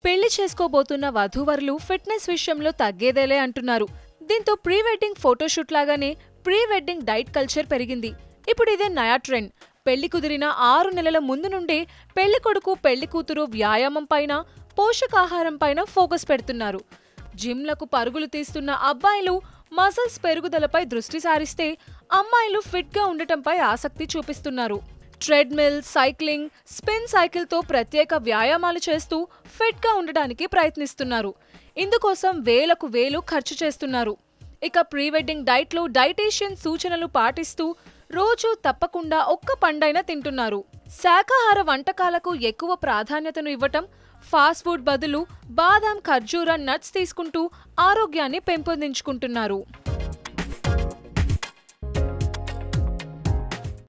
పెళ్లి చేసుకోబోతున్న వధూవరులు ఫిట్నెస్ విషయంలో తగ్గేదేలే అంటున్నారు దీంతో ప్రీ వెడ్డింగ్ ఫోటోషూట్ లాగానే ప్రీ వెడ్డింగ్ డైట్ కల్చర్ పెరిగింది ఇప్పుడు ఇదే నయా ట్రెండ్ పెళ్లి కుదిరిన ఆరు నెలల ముందు నుండే పెళ్లి కొడుకు పెళ్లి కూతురు వ్యాయామం పైన పోషకాహారం పైన ఫోకస్ పెడుతున్నారు జిమ్లకు పరుగులు తీస్తున్న అబ్బాయిలు మసిల్స్ పెరుగుదలపై దృష్టి సారిస్తే అమ్మాయిలు ఫిట్గా ఉండటంపై ఆసక్తి చూపిస్తున్నారు ట్రెడ్మిల్ సైక్లింగ్ స్పిన్ సైకిల్తో ప్రత్యేక వ్యాయామాలు చేస్తూ ఫిట్గా ఉండడానికి ప్రయత్నిస్తున్నారు ఇందుకోసం వేలకు వేలు ఖర్చు చేస్తున్నారు ఇక ప్రీ వెడ్డింగ్ డైట్లో డైటీషియన్ సూచనలు పాటిస్తూ రోజు తప్పకుండా ఒక్క పండైనా తింటున్నారు శాకాహార వంటకాలకు ఎక్కువ ప్రాధాన్యతను ఇవ్వటం ఫాస్ట్ ఫుడ్ బదులు బాదాం ఖర్జూర నట్స్ తీసుకుంటూ ఆరోగ్యాన్ని పెంపొందించుకుంటున్నారు